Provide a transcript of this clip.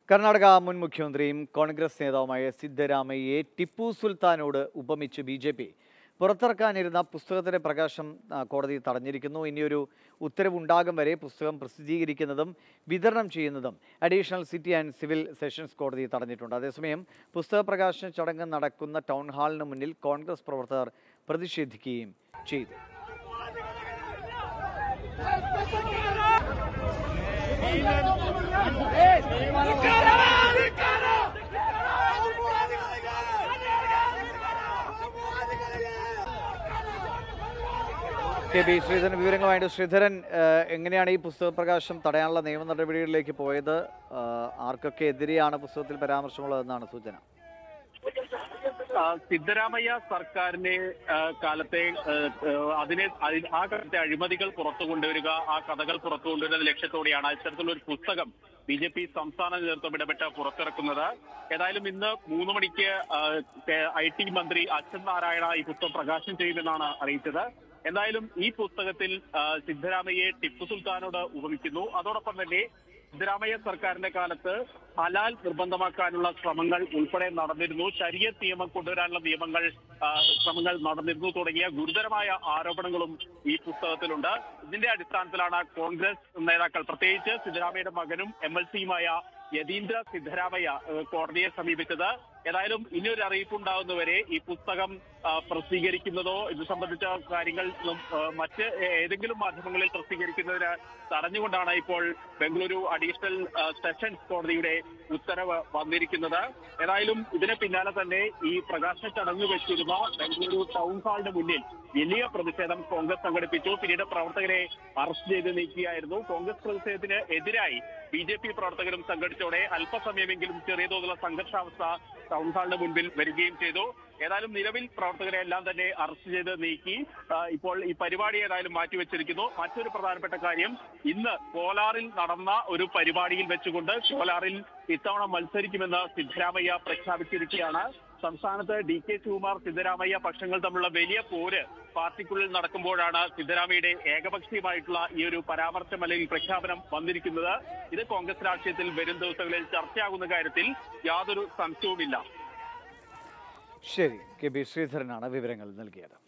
കർണാടക മുൻ മുഖ്യമന്ത്രിയും കോൺഗ്രസ് നേതാവുമായ സിദ്ധരാമയ്യയെ ടിപ്പു സുൽത്താനോട് ഉപമിച്ച് ബി ജെ പി പുറത്തിറക്കാനിരുന്ന പുസ്തകത്തിന്റെ പ്രകാശം ആ, കോടതി തടഞ്ഞിരിക്കുന്നു ഇനിയൊരു ഉത്തരവുണ്ടാകും വരെ പുസ്തകം പ്രസിദ്ധീകരിക്കുന്നതും വിതരണം ചെയ്യുന്നതും additional city and civil sessions കോടതി തടഞ്ഞിട്ടുണ്ട് അതേസമയം പുസ്തക പ്രകാശന ചടങ്ങ് നടക്കുന്ന ടൗൺ ഹാളിന് മുന്നിൽ കോൺഗ്രസ് പ്രവർത്തകർ പ്രതിഷേധിക്കുകയും ചെയ്തു കെ ബി ശ്രീധരൻ വിവരങ്ങളുമായിട്ട് ശ്രീധരൻ ഏഹ്, എങ്ങനെയാണ് ഈ പുസ്തക പ്രകാശം തടയാനുള്ള നിയമ നടപടികളിലേക്ക് പോയത് ഏഹ്, ആർക്കൊക്കെ എതിരെയാണ് പുസ്തകത്തിൽ പരാമർശമുള്ളതെന്നാണ് സൂചന ആ, സിദ്ധരാമയ്യ സർക്കാരിന്റെ ആ, കാലത്തെ ആ, ആ, അതിനെ അതി- ആ കാലത്തെ അഴിമതികൾ പുറത്തു കൊണ്ടുവരിക ആ കഥകൾ പുറത്തു കൊണ്ടുവരുന്ന ലക്ഷ്യത്തോടെയാണ് ഇത്തരത്തിലുള്ള ഒരു പുസ്തകം ബി ജെ പി സംസ്ഥാന നേതൃത്വം ഇടപെട്ട് പുറത്തിറക്കുന്നത് ഏതായാലും ഇന്ന് മൂന്ന് മണിക്ക് ഐ ടി മന്ത്രി അച്ഛൻ നാരായണ ഈ പുസ്തകം പ്രകാശനം ചെയ്യുമെന്നാണ് അറിയിച്ചത് എന്തായാലും ഈ പുസ്തകത്തിൽ ആ, സിദ്ധരാമയ്യെ ടിപ്പു സുൽത്താനോട് ഉപമിക്കുന്നു അതോടൊപ്പം തന്നെ സിദ്ധരാമയ്യ സർക്കാരിന്റെ കാലത്ത് ഹലാൽ നിർബന്ധമാക്കാനുള്ള ശ്രമങ്ങൾ ഉൾപ്പെടെ നടന്നിരുന്നു ശരീരത്ത് നിയമം കൊണ്ടുവരാനുള്ള നിയമങ്ങൾ ആ, ശ്രമങ്ങൾ നടന്നിരുന്നു തുടങ്ങിയ ഗുരുതരമായ ആരോപണങ്ങളും ഈ പുസ്തകത്തിലുണ്ട് ഇതിന്റെ അടിസ്ഥാനത്തിലാണ് കോൺഗ്രസ് നേതാക്കൾ പ്രത്യേകിച്ച് സിദ്ധരാമയ്യയുടെ മകനും എം എൽ സിയുമായ യതീന്ദ്ര സിദ്ധരാമയ്യ ഏഹ്, കോടതിയെ സമീപിച്ചത് ഏതായാലും ഇനി ഒരു അറിയിപ്പ് ഉണ്ടാകുന്നവരെ ഈ പുസ്തകം ആ, പ്രസിദ്ധീകരിക്കുന്നതോ ഇത് സംബന്ധിച്ച കാര്യങ്ങൾ ഉം, ആ, മറ്റ് ഏതെങ്കിലും മാധ്യമങ്ങളിൽ പ്രസിദ്ധീകരിക്കുന്നതിന് തടഞ്ഞുകൊണ്ടാണ് ഇപ്പോൾ ബംഗളൂരു അഡീഷണൽ ആ, സെഷൻസ് കോടതിയുടെ ഉത്തരവ് വന്നിരിക്കുന്നത് ഏതായാലും ഇതിന് പിന്നാലെ തന്നെ ഈ പ്രകാശന ചടങ്ങ് വെച്ചിരുന്ന ബംഗളൂരു ടൗൺ ഹാളിന് മുന്നിൽ വലിയ പ്രതിഷേധം കോൺഗ്രസ് സംഘടിപ്പിച്ചു പിന്നീട് പ്രവർത്തകരെ അറസ്റ്റ് ചെയ്ത് നീക്കിയായിരുന്നു കോൺഗ്രസ് പ്രതിഷേധത്തിന് എതിരായി ബി ജെ പി പ്രവർത്തകരും സംഘടിച്ചോടെ അല്പസമയമെങ്കിലും ചെറിയ തോതിലുള്ള സംഘർഷാവസ്ഥ ടൗൺ ഹാളിന് മുൻപിൽ വരികയും ചെയ്തു ഏതായാലും നിലവിൽ പ്രവർത്തകരെ എല്ലാം തന്നെ അറസ്റ്റ് ചെയ്ത് നീക്കി ആ, ഇപ്പോൾ ഈ പരിപാടി ഏതായാലും മാറ്റിവെച്ചിരിക്കുന്നു മറ്റൊരു പ്രധാനപ്പെട്ട കാര്യം ഇന്ന് കോലാറിൽ നടന്ന ഒരു പരിപാടിയിൽ വെച്ചുകൊണ്ട് കോലാറിൽ ഇത്തവണ മത്സരിക്കുമെന്ന് സിദ്ധരാമയ്യ പ്രഖ്യാപിച്ചിരിക്കുകയാണ് സംസ്ഥാനത്ത് ഡി കെ ശിവകുമാർ സിദ്ധരാമയ്യ പക്ഷങ്ങൾ തമ്മിലുള്ള വലിയ പോര് പാർട്ടിക്കുള്ളിൽ നടക്കുമ്പോഴാണ് സിദ്ധരാമയ്യയുടെ ഏകപക്ഷീയമായിട്ടുള്ള ഈ ഒരു പരാമർശം അല്ലെങ്കിൽ പ്രഖ്യാപനം വന്നിരിക്കുന്നത് ഇത് കോൺഗ്രസ് രാഷ്ട്രീയത്തിൽ വരും ദിവസങ്ങളിൽ ചർച്ചയാകുന്ന കാര്യത്തിൽ യാതൊരു സംശയവുമില്ല ശരി കെ ബി ശ്രീധരനാണ് വിവരങ്ങൾ നൽകിയത്